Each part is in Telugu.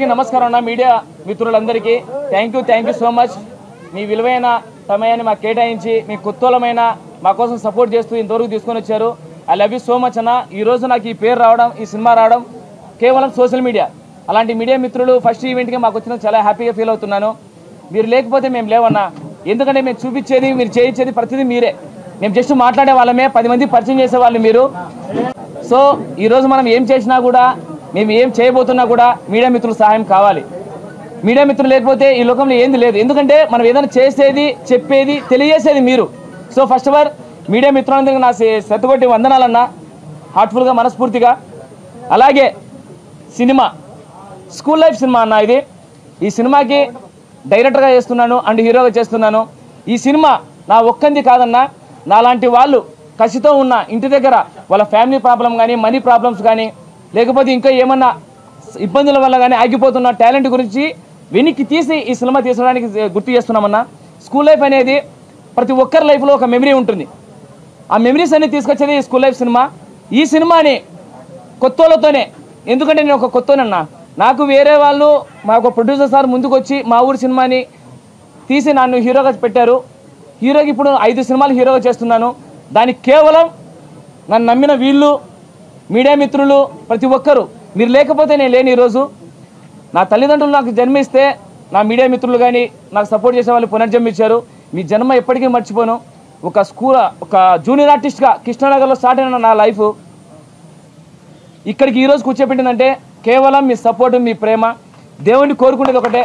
నమస్కారం అన్న మీడియా మిత్రులందరికీ thank you thank you so much మీ విలువైన సమయాన్ని మాకు కేటాయించి మీ కుత్తూలమైన మా కోసం సపోర్ట్ చేస్తూ ఇంతవరకు తీసుకొని వచ్చారు I love you so much అన్న ఈ రోజు నాకు ఈ పేరు రావడం ఈ సినిమా రావడం కేవలం సోషల్ మీడియా అలాంటి మీడియా మిత్రులు ఫస్ట్ ఈవెంట్కి మాకు వచ్చిన చాలా హ్యాపీగా ఫీల్ అవుతున్నాను మీరు లేకపోతే మేము లేవన్నా ఎందుకంటే మేము చూపించేది మీరు చేయించేది ప్రతిదీ మీరే మేము జస్ట్ మాట్లాడే వాళ్ళమే పది మంది పరిచయం చేసే వాళ్ళు మీరు సో ఈరోజు మనం ఏం చేసినా కూడా మేము ఏం చేయబోతున్నా కూడా మీడియా మిత్రుల సహాయం కావాలి మీడియా మిత్రులు లేకపోతే ఈ లోకంలో ఏంది లేదు ఎందుకంటే మనం ఏదైనా చేసేది చెప్పేది తెలియజేసేది మీరు so first of all media మిత్రులందరికీ నా శతకొట్టి వందనాలన్నా హార్ట్ఫుల్గా మనస్ఫూర్తిగా అలాగే సినిమా స్కూల్ లైఫ్ సినిమా అన్న ఇది ఈ సినిమాకి డైరెక్టర్గా చేస్తున్నాను అండ్ హీరోగా చేస్తున్నాను ఈ సినిమా నా ఒక్కంది కాదన్నా నాలాంటి వాళ్ళు కసితో ఉన్న ఇంటి దగ్గర వాళ్ళ ఫ్యామిలీ ప్రాబ్లం కానీ మనీ ప్రాబ్లమ్స్ కానీ లేకపోతే ఇంకా ఏమన్నా ఇబ్బందుల వల్ల కానీ ఆగిపోతున్న టాలెంట్ గురించి వెనక్కి తీసి ఈ సినిమా తీసడానికి గుర్తు చేస్తున్నామన్నా స్కూల్ లైఫ్ అనేది ప్రతి ఒక్కరి లైఫ్లో ఒక మెమరీ ఉంటుంది ఆ మెమరీస్ అన్ని తీసుకొచ్చేది ఈ స్కూల్ లైఫ్ సినిమా ఈ సినిమాని కొత్తోళ్ళతోనే ఎందుకంటే నేను ఒక కొత్తోనన్నా నాకు వేరే వాళ్ళు మా ఒక ప్రొడ్యూసర్ సార్ ముందుకు వచ్చి మా ఊరి సినిమాని తీసి నన్ను హీరోగా పెట్టారు హీరోకి ఇప్పుడు ఐదు సినిమాలు హీరోగా చేస్తున్నాను దానికి కేవలం నన్ను నమ్మిన వీళ్ళు మీడియా మిత్రులు ప్రతి ఒక్కరు మీరు లేకపోతే నేను లేని ఈరోజు నా తల్లిదండ్రులు నాకు జన్మిస్తే నా మీడియా మిత్రులు కానీ నాకు సపోర్ట్ చేసే వాళ్ళు పునర్జన్మించారు మీ జన్మ ఎప్పటికీ మర్చిపోను ఒక స్కూల్ ఒక జూనియర్ ఆర్టిస్ట్గా కృష్ణానగర్లో స్టార్ట్ అయిన నా లైఫ్ ఇక్కడికి ఈరోజు కూర్చోబెట్టిందంటే కేవలం మీ సపోర్ట్ మీ ప్రేమ దేవుణ్ణి కోరుకునేది ఒకటే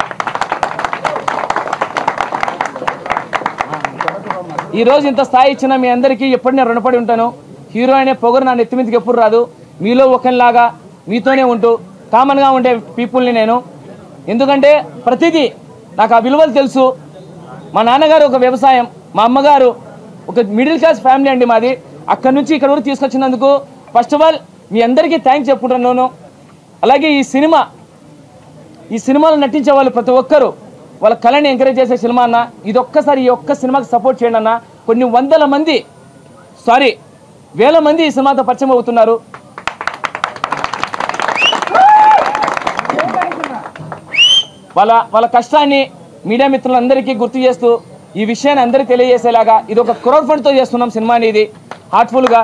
ఈ రోజు ఇంత స్థాయి ఇచ్చిన మీ అందరికీ ఎప్పుడు నేను రుణపడి ఉంటాను హీరో అనే పొగరు నా నెత్తి మీదకి ఎప్పుడు రాదు మీలో ఒకరిలాగా మీతోనే ఉంటూ కామన్గా ఉండే పీపుల్ని నేను ఎందుకంటే ప్రతిదీ నాకు ఆ విలువలు తెలుసు మా నాన్నగారు ఒక వ్యవసాయం మా అమ్మగారు ఒక మిడిల్ క్లాస్ ఫ్యామిలీ అండి మాది అక్కడి నుంచి ఇక్కడ వరకు తీసుకొచ్చినందుకు ఫస్ట్ ఆఫ్ ఆల్ మీ అందరికీ థ్యాంక్స్ చెప్పుకుంటున్నాను అలాగే ఈ సినిమా ఈ సినిమాలో నటించే వాళ్ళు ప్రతి ఒక్కరు వాళ్ళ కళని ఎంకరేజ్ చేసే సినిమా అన్న ఇది ఒక్కసారి ఈ ఒక్క సినిమాకి సపోర్ట్ చేయండి అన్న కొన్ని వందల మంది సారీ వేల మంది ఈ సినిమాతో పరిచయం అవుతున్నారు వాళ్ళ వాళ్ళ కష్టాన్ని మీడియా మిత్రులందరికీ గుర్తు చేస్తూ ఈ విషయాన్ని అందరికీ తెలియజేసేలాగా ఇది ఒక క్రౌడ్ ఫండ్తో చేస్తున్నాం సినిమాని ఇది హార్ట్ఫుల్గా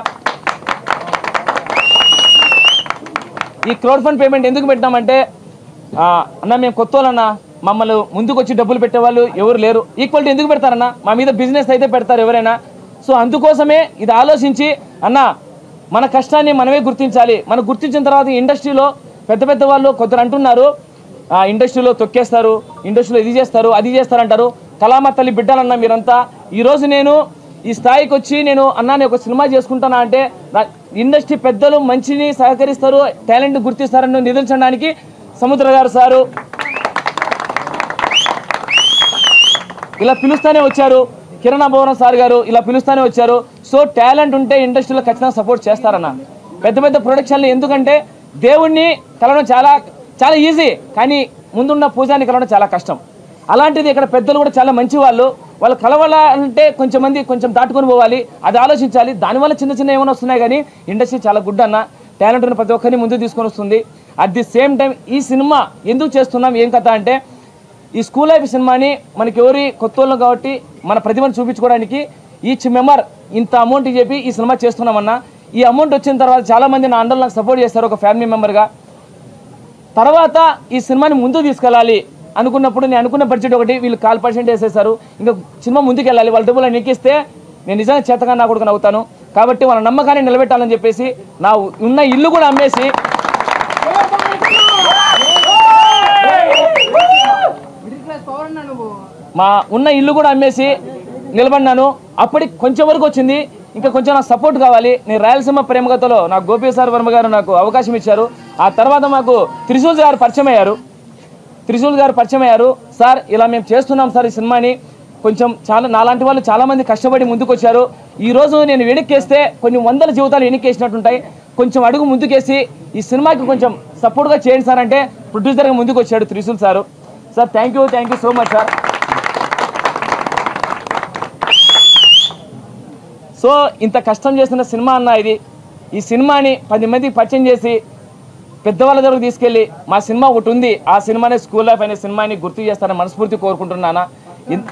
ఈ క్రౌడ్ ఫండ్ పేమెంట్ ఎందుకు పెట్టినామంటే ఆ, అన్న మేము కొత్త వాళ్ళన్నా మమ్మల్ని ముందుకు వచ్చి డబ్బులు పెట్టేవాళ్ళు ఎవరు లేరు ఈక్వాలిటీ ఎందుకు పెడతారన్న మా మీద బిజినెస్ అయితే పెడతారు ఎవరైనా సో అందుకోసమే ఇది ఆలోచించి అన్న మన కష్టాన్ని మనమే గుర్తించాలి మనం గుర్తించిన తర్వాత ఈ ఇండస్ట్రీలో పెద్ద పెద్ద వాళ్ళు కొందరు అంటున్నారు ఆ ఇండస్ట్రీలో తొక్కేస్తారు ఇండస్ట్రీలో ఇది చేస్తారు అది చేస్తారు అంటారు కళామ తల్లి బిడ్డలన్న మీరంతా ఈరోజు నేను ఈ స్థాయికి వచ్చి నేను అన్నా నేను ఒక సినిమా చేసుకుంటానా అంటే నా- ఇండస్ట్రీ పెద్దలు మంచిని సహకరిస్తారు టాలెంట్ గుర్తిస్తారని నిరూపించడానికి సముద్ర గారు సారు ఇలా పిలుస్తానే వచ్చారు కిరణ్ భవనం సార్ గారు ఇలా పిలుస్తానే వచ్చారు సో టాలెంట్ ఉంటే ఇండస్ట్రీలో ఖచ్చితంగా సపోర్ట్ చేస్తారన్న పెద్ద పెద్ద ప్రొడక్షన్లు ఎందుకంటే దేవుణ్ణి కలవడం చాలా చాలా ఈజీ కానీ ముందున్న పూజాన్ని కలవడం చాలా కష్టం అలాంటిది ఇక్కడ పెద్దలు కూడా చాలా మంచి వాళ్ళు వాళ్ళు కలవాలంటే కొంచెం మంది కొంచెం దాటుకొని పోవాలి అది ఆలోచించాలి దానివల్ల చిన్న చిన్న ఏమైనా వస్తున్నాయి కానీ ఇండస్ట్రీ చాలా గుడ్ అన్న టాలెంట్ ఉన్న ప్రతి ఒక్కరిని ముందుకు తీసుకొని వస్తుంది అట్ ది సేమ్ టైం ఈ సినిమా ఎందుకు చేస్తున్నాం ఏం కథ అంటే ఈ స్కూల్ లైఫ్ సినిమాని మనకి ఎవరి కొత్త వాళ్ళం కాబట్టి మన ప్రతిభను చూపించుకోవడానికి ఈచ్ మెంబర్ ఇంత అమౌంట్ చెప్పి ఈ సినిమా చేస్తున్నామన్నా ఈ అమౌంట్ వచ్చిన తర్వాత చాలా మంది నా అండర్ నాకు సపోర్ట్ చేస్తారు ఒక ఫ్యామిలీ మెంబర్గా తర్వాత ఈ సినిమాని ముందుకు తీసుకెళ్ళాలి అనుకున్నప్పుడు నేను అనుకున్న బడ్జెట్ ఒకటి వీళ్ళు కాల్ పర్సెంట్ వేసేసారు ఇంకా సినిమా ముందుకు వెళ్ళాలి వాళ్ళ డబ్బులు నెక్కిస్తే నేను నిజంగా చేతగా నా కొడుకుని అవుతాను కాబట్టి వాళ్ళ నమ్మకాన్ని నిలబెట్టాలని చెప్పేసి నా ఉన్న ఇల్లు కూడా అమ్మేసి మా ఉన్న ఇల్లు కూడా అమ్మేసి నిలబడినాను అప్పటికి కొంచెం వరకు వచ్చింది ఇంకా కొంచెం నాకు సపోర్ట్ కావాలి నేను రాయలసీమ ప్రేమగతలో నాకు గోపి సార్ వర్మ గారు నాకు అవకాశం ఇచ్చారు ఆ తర్వాత మాకు త్రిశూల్ గారు పరిచయం అయ్యారు త్రిశూల్ గారు పరిచయం అయ్యారు సార్ ఇలా మేము చేస్తున్నాం సార్ ఈ సినిమాని కొంచెం చాలా నాలాంటి వాళ్ళు చాలా మంది కష్టపడి ముందుకు వచ్చారు ఈ రోజు నేను వెనక్కేస్తే కొన్ని వందల జీవితాలు వెనక్కేసినట్టుంటాయి కొంచెం అడుగు ముందుకేసి ఈ సినిమాకి కొంచెం సపోర్ట్గా చేయండి సార్ అంటే ప్రొడ్యూసర్గా ముందుకు వచ్చాడు Trishul sir sir thank you thank you so much sir so ఇంత కష్టం చేసిన సినిమా అన్న ఇది ఈ సినిమాని పది మందికి పరిచయం చేసి పెద్దవాళ్ళ దగ్గరకు తీసుకెళ్ళి మా సినిమా ఒకటి ఉంది ఆ సినిమానే స్కూల్ లైఫ్ అనే సినిమాని గుర్తు చేస్తారని మనస్ఫూర్తి కోరుకుంటున్నానా ఇన్-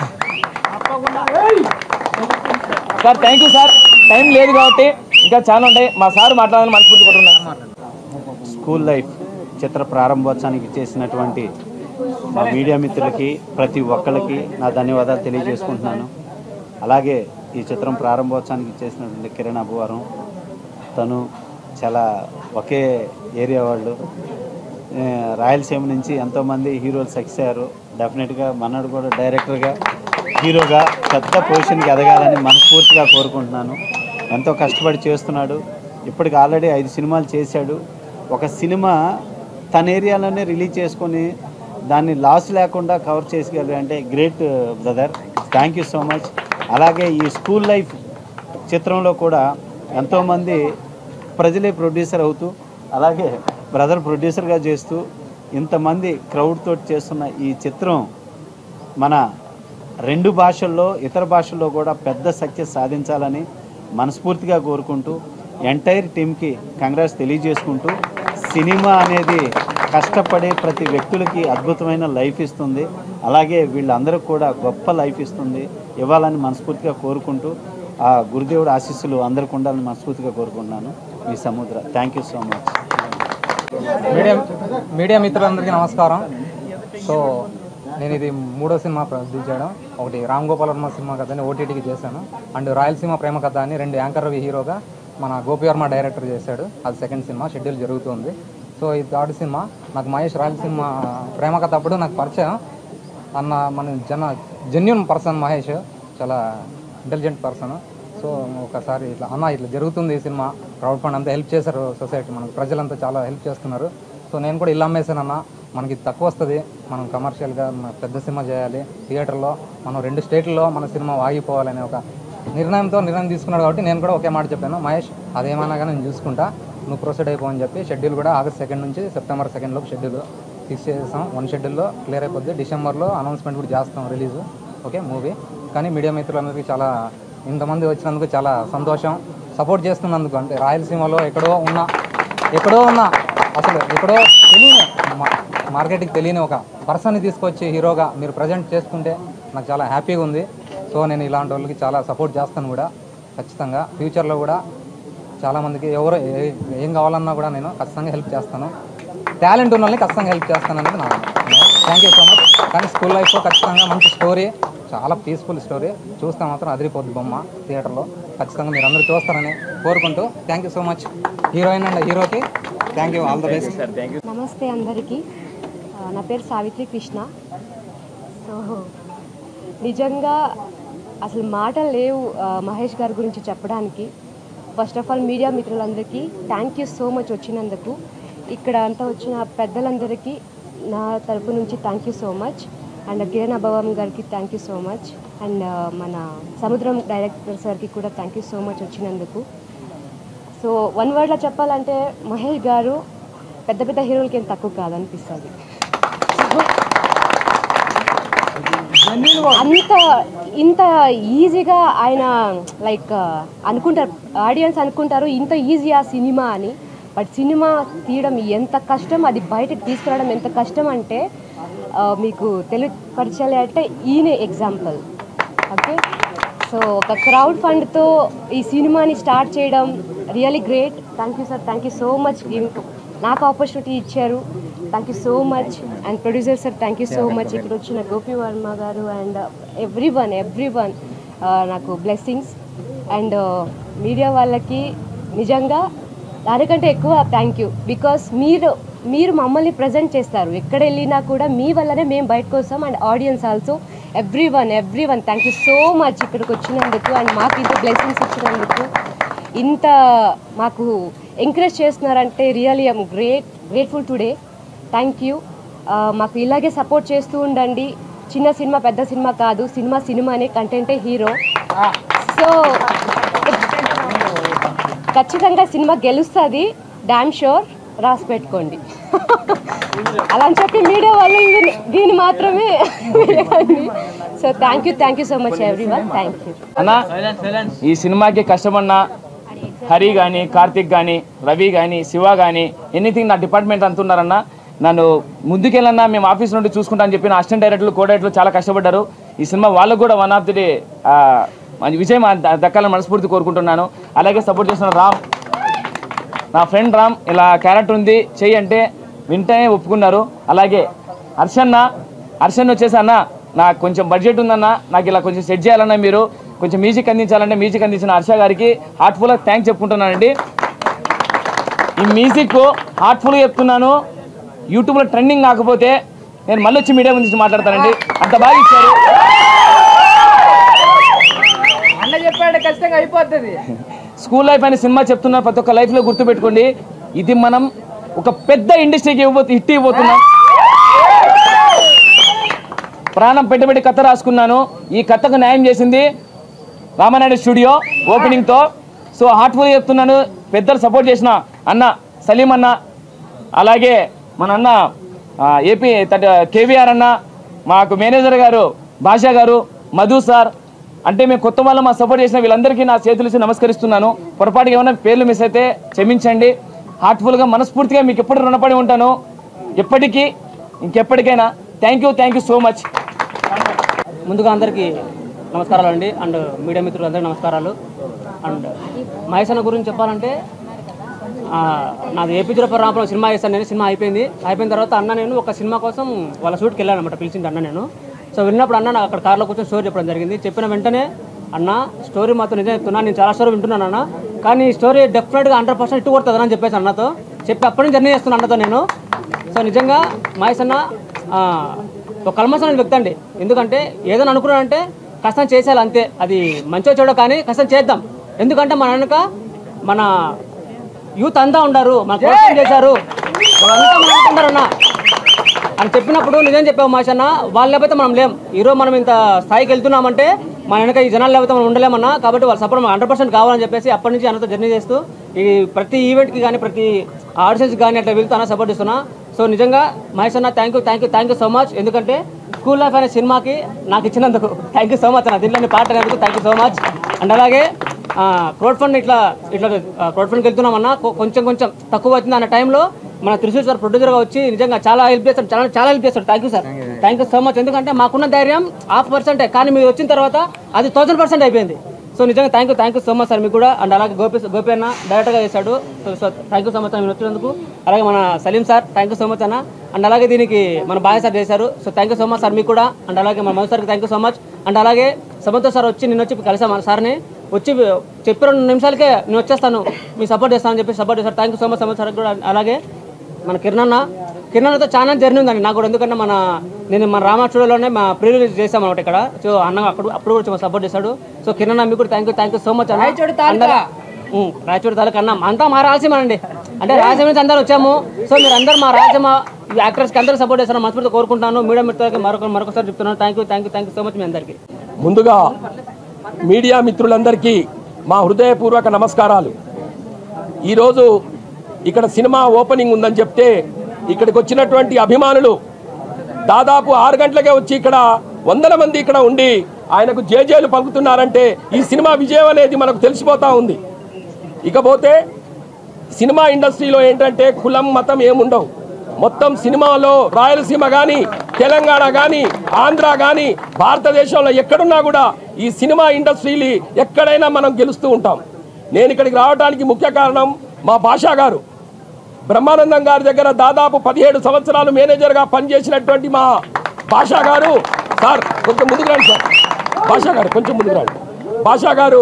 sir thank you sir time లేదు కాబట్టి ఇంకా చాలా ఉంటాయి మా సార్ మాట్లాడాలని మనస్ఫూర్తి కోరుకుంటున్నాను స్కూల్ లైఫ్ చిత్ర ప్రారంభోత్సవానికి చేసినటువంటి మా మీడియా మిత్రులకి ప్రతి ఒక్కరికి నా ధన్యవాదాలు తెలియజేసుకుంటున్నాను అలాగే ఈ చిత్రం ప్రారంభోత్సవానికి చేసినటువంటి కిరణ్ అబ్బువారం తను చాలా ఒకే ఏరియా వాళ్ళు ఏ, రాయలసీమ నుంచి ఎంతోమంది హీరోలు సక్సెస్ అయ్యారు డెఫినెట్గా మనడు కూడా డైరెక్టర్గా హీరోగా పెద్ద పొజిషన్కి ఎదగాలని మనస్ఫూర్తిగా కోరుకుంటున్నాను ఎంతో కష్టపడి చేస్తున్నాడు ఇప్పటికి ఆల్రెడీ ఐదు సినిమాలు చేశాడు ఒక సినిమా తన ఏరియాలోనే రిలీజ్ చేసుకొని దాన్ని లాస్ లేకుండా కవర్ చేసుకోగలరు అంటే great brother thank you so much అలాగే ఈ స్కూల్ లైఫ్ చిత్రంలో కూడా ఎంతోమంది ప్రజలే ప్రొడ్యూసర్ అవుతూ అలాగే బ్రదర్ ప్రొడ్యూసర్గా చేస్తూ ఇంతమంది క్రౌడ్ తోటి చేస్తున్న ఈ చిత్రం మన రెండు భాషల్లో ఇతర భాషల్లో కూడా పెద్ద సక్సెస్ సాధించాలని మనస్ఫూర్తిగా కోరుకుంటూ ఎంటైర్ టీంకి కంగ్రాట్స్ తెలియజేసుకుంటూ సినిమా అనేది కష్టపడే ప్రతి వ్యక్తులకి అద్భుతమైన లైఫ్ ఇస్తుంది అలాగే వీళ్ళందరికీ కూడా గొప్ప లైఫ్ ఇస్తుంది ఇవ్వాలని మనస్ఫూర్తిగా కోరుకుంటూ ఆ గురుదేవుడు ఆశీస్సులు అందరికి ఉండాలని మనస్ఫూర్తిగా కోరుకుంటున్నాను మీ Samudra thank you so much media media మిత్రులందరికీ నమస్కారం సో నేను ఇది మూడో సినిమా ప్రొడ్యూస్ చేయడం ఒకటి రామ్ గోపాల్ వర్మ సినిమా కథ అని ఓటీటీకి చేశాను అండ్ రాయలసీమ ప్రేమ కథ అని రెండు యాంకర్ రవి హీరోగా మన గోపి వర్మ డైరెక్టర్ చేశాడు అది సెకండ్ సినిమా షెడ్యూల్ జరుగుతుంది సో ఇది థర్డ్ సినిమా నాకు మహేష్ రాయలసీమ ప్రేమ కథ అప్పుడు నాకు పరిచయం అన్న మన జన జెన్యున్ పర్సన్ మహేష్ చాలా ఇంటెలిజెంట్ పర్సన్ సో ఒకసారి ఇట్లా అన్న ఇట్లా జరుగుతుంది ఈ సినిమా క్రౌడ్ ఫండ్ అంతా హెల్ప్ చేశారు సొసైటీ మనకు ప్రజలంతా చాలా హెల్ప్ చేస్తున్నారు సో నేను కూడా ఇల్లు అమ్మేశాను అన్న మనకి ఇది తక్కువ వస్తుంది మనం కమర్షియల్గా మన పెద్ద సినిమా చేయాలి థియేటర్లో మనం రెండు స్టేట్లలో మన సినిమా ఆగిపోవాలనే ఒక నిర్ణయంతో నిర్ణయం తీసుకున్నాడు కాబట్టి నేను కూడా ఒకే మాట చెప్పాను మహేష్ అదేమన్నా కానీ నేను చూసుకుంటా నువ్వు ప్రొసీడ్ అయిపో అని చెప్పి షెడ్యూల్ కూడా ఆగస్ట్ సెకండ్ నుంచి సెప్టెంబర్ సెకండ్ లోపు షెడ్యూల్ ఫిక్స్ చేసాం వన్ షెడ్యూల్లో క్లియర్ అయిపోద్ది డిసెంబర్లో అనౌన్స్మెంట్ కూడా చేస్తాం రిలీజ్ ఓకే మూవీ కానీ మీడియా మిత్రులందరికీ చాలా ఇంతమంది వచ్చినందుకు చాలా సంతోషం సపోర్ట్ చేస్తున్నందుకు అంటే రాయలసీమలో ఎక్కడో ఉన్న ఎక్కడో ఉన్న అసలు ఎక్కడో తెలియని మా- మార్కెట్కి తెలియని ఒక పర్సన్ని తీసుకొచ్చి హీరోగా మీరు ప్రజెంట్ చేసుకుంటే నాకు చాలా హ్యాపీగా ఉంది సో నేను ఇలాంటి వాళ్ళకి చాలా సపోర్ట్ చేస్తాను కూడా ఖచ్చితంగా ఫ్యూచర్లో కూడా చాలామందికి ఎవరు ఏ- ఏం కావాలన్నా కూడా నేను ఖచ్చితంగా హెల్ప్ చేస్తాను టాలెంట్ ఉన్న వాళ్ళని ఖచ్చితంగా హెల్ప్ చేస్తాను అనేది నా థ్యాంక్ యూ సో మచ్ కానీ స్కూల్ లైఫ్లో ఖచ్చితంగా మంచి స్టోరీ చాలా పీస్ఫుల్ స్టోరీ చూస్తే మాత్రం అదిరిపోద్ది బొమ్మ థియేటర్లో ఖచ్చితంగా మీరు అందరూ చూస్తారని కోరుకుంటూ thank you so much heroine and హీరోకి thank you all the best నమస్తే అందరికీ ఆ, నా పేరు సావిత్రి కృష్ణ సో నిజంగా అసలు మాటలు లేవు ఆ, మహేష్ గారి గురించి చెప్పడానికి ఫస్ట్ ఆఫ్ ఆల్ మీడియా మిత్రులందరికీ థ్యాంక్ యూ సో మచ్ వచ్చినందుకు ఇక్కడ అంతా వచ్చిన పెద్దలందరికీ నా తరపు నుంచి thank you so much and Kiran అభవం గారికి thank you so much and మన సముద్రం డైరెక్టర్ సార్కి కూడా థ్యాంక్ యూ సో మచ్ వచ్చినందుకు సో వన్ వర్డ్లో చెప్పాలంటే మహేష్ గారు పెద్ద పెద్ద హీరోలకి ఏం తక్కువ కాదనిపిస్తుంది అంత ఇంత ఈజీగా ఆయన లైక్ అనుకుంటారు ఆడియన్స్ అనుకుంటారు ఇంత ఈజీ ఆ సినిమా అని బట్ సినిమా తీయడం ఎంత కష్టం అది బయటకు తీసుకురావడం ఎంత కష్టం అంటే ఆ, మీకు తెలియపరచాలి అంటే ఈయనే ఎగ్జాంపుల్ ఓకే సో ఒక క్రౌడ్ ఫండ్తో ఈ సినిమాని స్టార్ట్ చేయడం really great thank you sir thank you so much నాకు ఆపర్చునిటీ ఇచ్చారు thank you so much and producer sir thank you so much ఇక్కడ వచ్చిన గోపి వర్మ గారు and everyone everyone నాకు బ్లెస్సింగ్స్ అండ్ మీడియా వాళ్ళకి నిజంగా దానికంటే ఎక్కువ థ్యాంక్ యూ బికాస్ మీరు మీరు మమ్మల్ని ప్రజెంట్ చేస్తారు ఎక్కడ వెళ్ళినా కూడా మీ వల్లనే మేము బయటకు వస్తాం and audience also everyone everyone thank you so much ఇక్కడికి వచ్చినందుకు అండ్ మాకు ఇంత బ్లెస్సింగ్స్ ఇచ్చినందుకు ఇంత మాకు ఎంకరేజ్ చేస్తున్నారంటే really I'm great grateful today thank you మాకు ఇలాగే సపోర్ట్ చేస్తూ ఉండండి చిన్న సినిమా పెద్ద సినిమా కాదు సినిమా సినిమానే కంటెంటే హీరో సో ఖచ్చితంగా సినిమా గెలుస్తుంది డామ్ షోర్ రాసి పెట్టుకోండి అలా అని చెప్పి మీడియా వాళ్ళు ఇది- దీన్ని మాత్రమే so thank you thank you so much everyone thank you అన్న ఈ సినిమాకి కష్టపడిన హరి కానీ కార్తిక్ కానీ రవి కానీ శివ కానీ ఎనీథింగ్ నా డిపార్ట్మెంట్ అంటున్నారన్న నన్ను ముందుకెళ్ళన్నా మేము ఆఫీస్ నుండి చూసుకుంటా అని చెప్పి నా అసిస్టెంట్ డైరెక్టర్లు కో డైరెక్టర్లు చాలా కష్టపడ్డారు ఈ సినిమా వాళ్ళకు కూడా వన్ ఆఫ్ ది డే మంచి విజయం ద- దక్కాలని మనస్ఫూర్తి కోరుకుంటున్నాను అలాగే సపోర్ట్ చేసిన రామ్ నా ఫ్రెండ్ రామ్ ఇలా క్యారెక్టర్ ఉంది చెయ్యి అంటే వింటనే ఒప్పుకున్నారు అలాగే హర్షన్న హర్షన్న వచ్చేసి అన్న నాకు కొంచెం బడ్జెట్ ఉందన్న నాకు ఇలా కొంచెం సెట్ చేయాలన్నా మీరు కొంచెం మ్యూజిక్ అందించాలంటే మ్యూజిక్ అందించిన హర్ష గారికి హార్ట్ఫుల్గా థ్యాంక్స్ చెప్పుకుంటున్నానండి ఈ మ్యూజిక్ హార్ట్ఫుల్గా చెప్తున్నాను యూట్యూబ్లో ట్రెండింగ్ కాకపోతే నేను మళ్ళీ వచ్చి మీడియా గురించి మాట్లాడతానండి అంత బాగా ఇచ్చారు అన్న చెప్పాడు ఖచ్చితంగా అయిపోతుంది స్కూల్ లైఫ్ అనే సినిమా చెప్తున్నా ప్రతి ఒక్క లైఫ్లో గుర్తుపెట్టుకోండి ఇది మనం ఒక పెద్ద ఇండస్ట్రీకి ఇవ్వబోతు హిట్ ఇవ్వబోతున్నాం ప్రాణం పెట్టబెట్టి కథ రాసుకున్నాను ఈ కథకు న్యాయం చేసింది రామానాయుడు స్టూడియో ఓపెనింగ్తో సో హార్ట్ఫుల్ చెప్తున్నాను పెద్దలు సపోర్ట్ చేసిన అన్న సలీం అన్న అలాగే మన అన్న ఆ, ఏపీ కేవీఆర్ అన్న మాకు మేనేజర్ గారు భాషా గారు మధు సార్ అంటే మేము కొత్త వాళ్ళు మా సపోర్ట్ చేసిన వీళ్ళందరికీ నా చేతులసి నమస్కరిస్తున్నాను పొరపాటుగా ఏమైనా పేర్లు మిస్ అయితే క్షమించండి హార్ట్ఫుల్గా మనస్ఫూర్తిగా మీకు ఎప్పుడు రుణపడి ఉంటాను ఎప్పటికీ ఇంకెప్పటికైనా thank you thank you so much ముందుగా అందరికీ నమస్కారాలు అండి అండ్ మీడియా మిత్రులందరికీ నమస్కారాలు అండ్ మహేష్ అన్న గురించి చెప్పాలంటే ఆ, నాది ఏపీ జీరో రామపురం సినిమా చేశాను నేను సినిమా అయిపోయింది అయిపోయిన తర్వాత అన్న నేను ఒక సినిమా కోసం వాళ్ళ షూట్కి వెళ్ళాను అనమాట పిలిచింది అన్న నేను సో వెళ్ళినప్పుడు అన్న నాకు అక్కడ కార్లో కూర్చొని స్టోరీ చెప్పడం జరిగింది చెప్పిన వెంటనే అన్న స్టోరీ మాత్రం నిజం చెప్తున్నా నేను చాలా స్టోరీ వింటున్నాను అన్న కానీ ఈ స్టోరీ డెఫినెట్గా హండ్రెడ్ పర్సెంట్ ఇటు కొడుతుంది అని చెప్పేసి అన్నతో చెప్పి అప్పటి నుంచి జర్నీ చేస్తున్నాను అన్నతో నేను సో నిజంగా మహేష్ అన్న ఆ, ఒక కల్మసమైన వ్యక్తి అండి ఎందుకంటే ఏదైనా అనుకున్నానంటే కష్టం చేసేయాలి అంతే అది మంచిగా చెడో కానీ కష్టం చేద్దాం ఎందుకంటే మన వెనుక మన యూత్ అంతా ఉండారు మన కోసం చేశారు వాళ్ళంతా మన వెనుక ఉండారన్న అని చెప్పినప్పుడు నిజం చెప్పావు మాషన్న వాళ్ళు లేకపోతే మనం లేం ఈరోజు మనం ఇంత స్థాయికి వెళ్తున్నామంటే మన వెనక ఈ జనాలు లేకపోతే మనం ఉండలేమన్నా కాబట్టి వాళ్ళ సపోర్ట్ హండ్రెడ్ పర్సెంట్ కావాలని చెప్పేసి అప్పటి నుంచి అన్నతో జర్నీ చేస్తూ ఈ ప్రతి ఈవెంట్కి కానీ ప్రతి ఆడిషన్స్కి కానీ అట్లా వెళ్తూ అన్న సపోర్ట్ ఇస్తున్నా సో నిజంగా మహేష్ అన్న thank you thank you thank you so much ఎందుకంటే స్కూల్ లైఫ్ అనే సినిమాకి నాకు ఇచ్చినందుకు థ్యాంక్ యూ సో మచ్ అన్న దీంట్లో పాట అనేందుకు thank you so much and అలాగే క్రౌడ్ ఫండ్ ఇట్లా ఇట్లా క్రౌడ్ ఫండ్కి వెళ్తున్నామన్నా కొ- కొంచెం కొంచెం తక్కువ వచ్చింది అన్న టైంలో మన త్రిశూర్ సార్ ప్రొడ్యూసర్గా వచ్చి నిజంగా చాలా హెల్ప్ చేస్తాడు చాలా చాలా హెల్ప్ చేస్తాడు thank you sir thank you so much ఎందుకంటే మాకున్న ధైర్యం హాఫ్ పర్సెంటే కానీ మీరు వచ్చిన తర్వాత అది థౌసండ్ పర్సెంట్ అయిపోయింది సో నిజంగా thank you thank you so much sir మీకు కూడా అండ్ అలాగే గోపి గోపి అన్న డైరెక్ట్గా చేశాడు so so thank you so much మీరు వచ్చినందుకు అలాగే మన Salim sir thank you so much అన్న అండ్ అలాగే దీనికి మన బాయ్ సార్ చేశారు so thank you so much sir మీకు కూడా అండ్ అలాగే మన మధు సార్కి thank you so much and అలాగే సమంతో సార్ వచ్చి నిన్న వచ్చి కలిసాం మన సార్ని వచ్చి చెప్పి రెండు నిమిషాలకే నేను వచ్చేస్తాను మీ సపోర్ట్ చేస్తానని చెప్పి సపోర్ట్ చేశారు thank you so much Samanth sir కూడా అలాగే మన కిరణ్ అన్న కిరణ్ అన్నతో చాలా జర్నీ ఉందండి నాకు కూడా ఎందుకంటే మన నేను మన రామా స్టూడియోలోనే మా ప్రీ రిలీజ్ చేసాం అనమాట ఇక్కడ సో అన్న అక్కడ అప్పుడు కూడా సపోర్ట్ చేశాడు సో కిరణ్ అన్న మీకు కూడా thank you thank you so much అన్న అందరూ- ఉం, రాయచోటి తాలూకా అన్న అంతా మా రాయలసీమనండి అంటే రాయలసీమ నుంచి అందరూ వచ్చాము సో మీరు అందరూ మా రాయలసీమ యాక్టర్స్కి అందరూ సపోర్ట్ చేస్తాను మనస్ఫూర్తి కోరుకుంటాను మీడియా మిత్రులకి మరొక మరొకసారి చెప్తున్నాను thank you thank you thank you so much మీ అందరికీ ముందుగా మీడియా మిత్రులందరికీ మా హృదయపూర్వక నమస్కారాలు ఈరోజు ఇక్కడ సినిమా ఓపెనింగ్ ఉందని చెప్తే ఇక్కడికి వచ్చినటువంటి అభిమానులు దాదాపు ఆరు గంటలకే వచ్చి ఇక్కడ వందల మంది ఇక్కడ ఉండి ఆయనకు జేజేలు పలుకుతున్నారంటే ఈ సినిమా విజయం అనేది మనకు తెలిసిపోతా ఉంది ఇకపోతే సినిమా ఇండస్ట్రీలో ఏంటంటే కులం మతం ఏముండవు మొత్తం సినిమాలో రాయలసీమ కానీ తెలంగాణ కానీ ఆంధ్ర కానీ భారతదేశంలో ఎక్కడున్నా కూడా ఈ సినిమా ఇండస్ట్రీని ఎక్కడైనా మనం గెలుస్తూ ఉంటాం నేను ఇక్కడికి రావడానికి ముఖ్య కారణం మా భాషా గారు బ్రహ్మానందం గారి దగ్గర దాదాపు పదిహేడు సంవత్సరాలు మేనేజర్గా పనిచేసినటువంటి మా భాషా గారు సార్ కొంచెం ముందుకు రండి సార్ భాషా గారు కొంచెం ముందుకు రండి భాషా గారు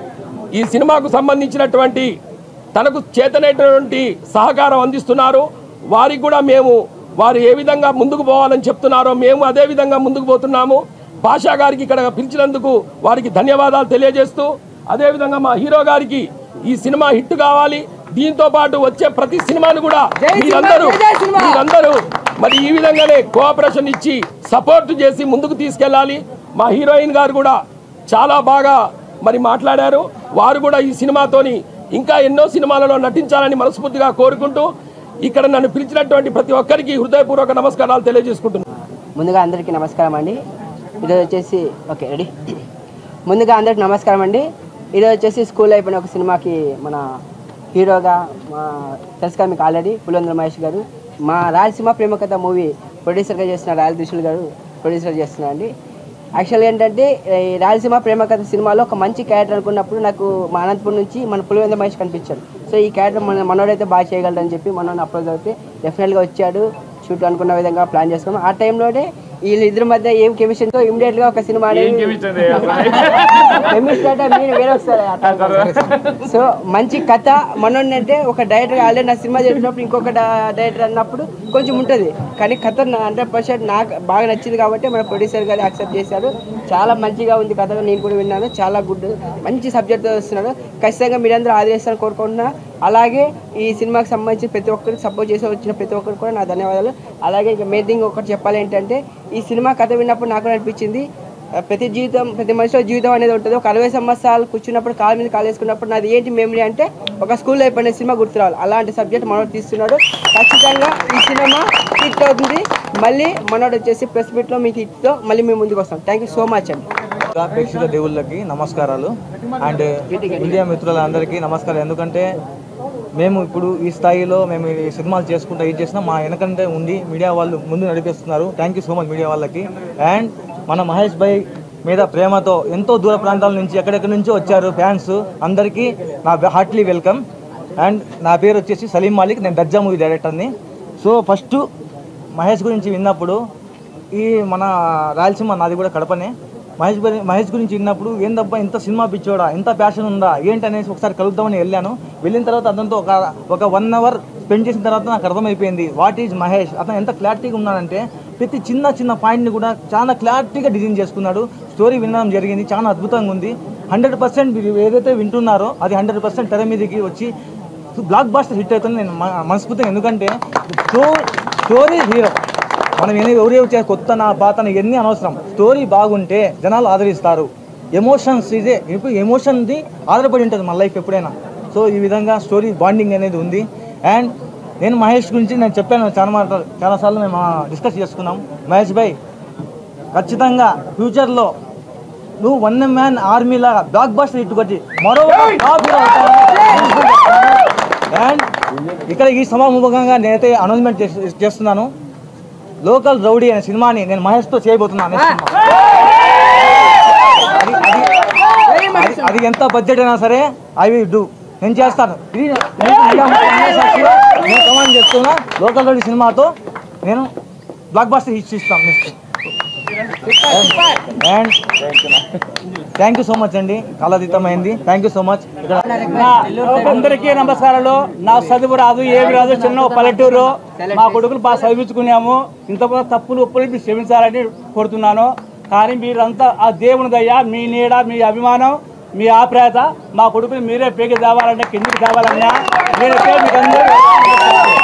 ఈ సినిమాకు సంబంధించినటువంటి తనకు చేతనైనటువంటి సహకారం అందిస్తున్నారు వారికి కూడా మేము వారు ఏ విధంగా ముందుకు పోవాలని చెప్తున్నారో మేము అదే విధంగా ముందుకు పోతున్నాము భాషా గారికి ఇక్కడ పిలిచినందుకు వారికి ధన్యవాదాలు తెలియజేస్తూ అదేవిధంగా మా హీరో గారికి ఈ సినిమా హిట్ కావాలి దీంతో పాటు వచ్చే ప్రతి సినిమాను కూడా మీరందరూ మీరందరూ మరి ఈ విధంగానే కోఆపరేషన్ ఇచ్చి సపోర్ట్ చేసి ముందుకు తీసుకెళ్ళాలి మా హీరోయిన్ గారు కూడా చాలా బాగా మరి మాట్లాడారు వారు కూడా ఈ సినిమాతోని ఇంకా ఎన్నో సినిమాలలో నటించాలని మనస్ఫూర్తిగా కోరుకుంటూ ఇక్కడ నన్ను పిలిచినటువంటి ప్రతి ఒక్కరికి హృదయపూర్వక నమస్కారాలు తెలియజేసుకుంటున్నాను ముందుగా అందరికీ నమస్కారం అండి ఈరోజు వచ్చేసి ఓకే రెడీ ముందుగా అందరికి నమస్కారం అండి ఇది వచ్చేసి స్కూల్ అయిపోయిన ఒక సినిమాకి మన హీరోగా మా తెలుసు కదా మీకు ఆల్రెడీ పులివెందుల మహేష్ గారు మా రాయలసీమ ప్రేమ కథ మూవీ ప్రొడ్యూసర్గా చేసిన రాయల త్రిశూల్ గారు ప్రొడ్యూసర్ చేస్తున్నారండి యాక్చువల్ ఏంటంటే ఈ రాయలసీమ ప్రేమ కథ సినిమాలో ఒక మంచి క్యారెక్టర్ అనుకున్నప్పుడు నాకు మా అనంతపురం నుంచి మన పులివెందుల మహేష్ కనిపించాడు సో ఈ క్యారెక్టర్ మన మనోడైతే బాగా చేయగలడని చెప్పి మనోని అప్రోచ్ అయితే డెఫినెట్గా వచ్చాడు షూట్ అనుకున్న విధంగా ప్లాన్ చేసుకున్నాం ఆ టైంలోనే వీళ్ళిద్దరి మధ్య ఏం కెమిస్ట్రీతో ఇమీడియట్ గా ఒక సినిమా కెమిస్ట్రీ అంటే మీరు వేరే వస్తారు సో మంచి కథ మనోడిని అంటే ఒక డైరెక్టర్ ఆల్రెడీ నా సినిమా చేసినప్పుడు ఇంకొక డైరెక్టర్ అన్నప్పుడు కొంచెం ఉంటుంది కానీ కథ హండ్రెడ్ పర్సెంట్ నాకు బాగా నచ్చింది కాబట్టి మన ప్రొడ్యూసర్ గారు యాక్సెప్ట్ చేశారు చాలా మంచిగా ఉంది కథ నేను కూడా విన్నాను చాలా గుడ్ మంచి సబ్జెక్ట్ వస్తున్నాడు ఖచ్చితంగా మీరందరూ ఆదరిస్తారని కోరుకుంటున్నా అలాగే ఈ సినిమాకి సంబంధించి ప్రతి ఒక్కరికి సపోర్ట్ చేసి వచ్చిన ప్రతి ఒక్కరికి కూడా నా ధన్యవాదాలు అలాగే ఇక మెయిన్ థింగ్ ఒకటి చెప్పాలి ఏంటంటే ఈ సినిమా కథ విన్నప్పుడు నాకు కూడా అనిపించింది ఆ, ప్రతి జీవితం ప్రతి మనిషిలో జీవితం అనేది ఉంటుంది ఒక అరవై సంవత్సరాలు కూర్చున్నప్పుడు కాలు మీద కాలు వేసుకున్నప్పుడు నాది ఏంటి మెమరీ అంటే ఒక స్కూల్లో అయిపోయిన సినిమా గుర్తురావాలి అలాంటి సబ్జెక్ట్ మనోడు తీస్తున్నాడు ఖచ్చితంగా ఈ సినిమా హిట్ అవుతుంది మళ్ళీ మనోడు వచ్చేసి ప్రెస్ మీట్లో మీకు హిట్తో మళ్ళీ మేము ముందుకు వస్తాం థ్యాంక్ యూ సో మచ్ అండి ప్రేక్షక దేవుళ్ళకి నమస్కారాలు అండ్ మీడియా మిత్రులందరికీ నమస్కారం ఎందుకంటే మేము ఇప్పుడు ఈ స్థాయిలో మేము ఈ సినిమాలు చేసుకుంటూ ఏం చేసినా మా వెనకంటే ఉండి మీడియా వాళ్ళు ముందు నడిపిస్తున్నారు thank you so much media వాళ్ళకి అండ్ మన మహేష్ భాయ్ మీద ప్రేమతో ఎంతో దూర ప్రాంతాల నుంచి ఎక్కడెక్కడి నుంచో వచ్చారు ఫ్యాన్స్ అందరికీ నా హార్ట్లీ వెల్కమ్ అండ్ నా పేరు వచ్చేసి సలీం మాలిక్ నేను దర్జా మూవీ డైరెక్టర్ని సో ఫస్ట్ మహేష్ గురించి విన్నప్పుడు ఈ మన రాయలసీమ నాది కూడా కడపనే మహేష్ గురి- మహేష్ గురించి విన్నప్పుడు ఏందబ్బా ఇంత సినిమా పిచ్చోడా ఇంత ప్యాషన్ ఉందా ఏంటి అనేసి ఒకసారి కలుద్దామని వెళ్ళాను వెళ్ళిన తర్వాత అతనితో ఒక ఒక వన్ అవర్ స్పెండ్ చేసిన తర్వాత నాకు అర్థమైపోయింది వాట్ ఈజ్ మహేష్ అతను ఎంత క్లారిటీగా ఉన్నాడంటే ప్రతి చిన్న చిన్న పాయింట్ని కూడా చాలా క్లారిటీగా డిజైన్ చేసుకున్నాడు స్టోరీ వినడం జరిగింది చాలా అద్భుతంగా ఉంది హండ్రెడ్ పర్సెంట్ మీరు ఏదైతే వింటున్నారో అది హండ్రెడ్ పర్సెంట్ తెర మీదకి వచ్చి బ్లాక్ బాస్టర్ హిట్ అవుతుంది నేను మ- మనస్ఫూర్తిగా ఎందుకంటే స్టో స్టోరీ హీరో మనం ఎన్ని ఎవరు చే కొత్త నా పాతన ఎన్ని అనవసరం స్టోరీ బాగుంటే జనాలు ఆదరిస్తారు ఎమోషన్స్ ఇదే ఇప్పుడు ఎమోషన్ది ఆధారపడి ఉంటుంది మన లైఫ్ ఎప్పుడైనా సో ఈ విధంగా స్టోరీ బాండింగ్ అనేది ఉంది అండ్ నేను మహేష్ గురించి నేను చెప్పాను చాలా మాటలు చాలాసార్లు మేము డిస్కస్ చేసుకున్నాం మహేష్ భాయ్ ఖచ్చితంగా ఫ్యూచర్లో నువ్వు వన్ మ్యాన్ ఆర్మీ లాగా బ్లాక్ బస్టర్ హిట్ కొట్టి మరో టాప్ హీరో అండ్ ఇక్కడ ఈ సభాముఖంగా నేనైతే అనౌన్స్మెంట్ చేస్- చేస్తున్నాను లోకల్ రౌడీ అనే సినిమాని నేను మహేష్తో చేయబోతున్నాను next సినిమా. అది- అది- అది- అది ఎంత బడ్జెట్ అయినా సరే ఐ విల్ డూ నేను చేస్తాను ఇది నేను మీడియా ముందు సాక్షిగా నేను కమాండ్ చెప్తున్నా లోకల్ రౌడీ సినిమాతో నేను బ్లాక్ బస్టర్ హిట్ ఇస్తాను next and thank you so much అండి కాలాతీతమైంది థ్యాంక్ యూ సో మచ్ ఇక్కడ అందరికీ నమస్కారాలు నా చదువు రాదు ఏమి రాదు చిన్న పల్లెటూరు మా కొడుకులు బాగా చదివించుకున్నాము ఇంత తప్పులు ఉప్పులు మీరు క్షమించాలని కోరుతున్నాను కానీ మీరంతా ఆ దేవుని దయ మీ నీడ మీ అభిమానం మీ ఆప్యాయత మా కొడుకుని మీరే పేగి తేవాలంటే కిందికి తేవాలన్నా నేనైతే మీకు అందరూ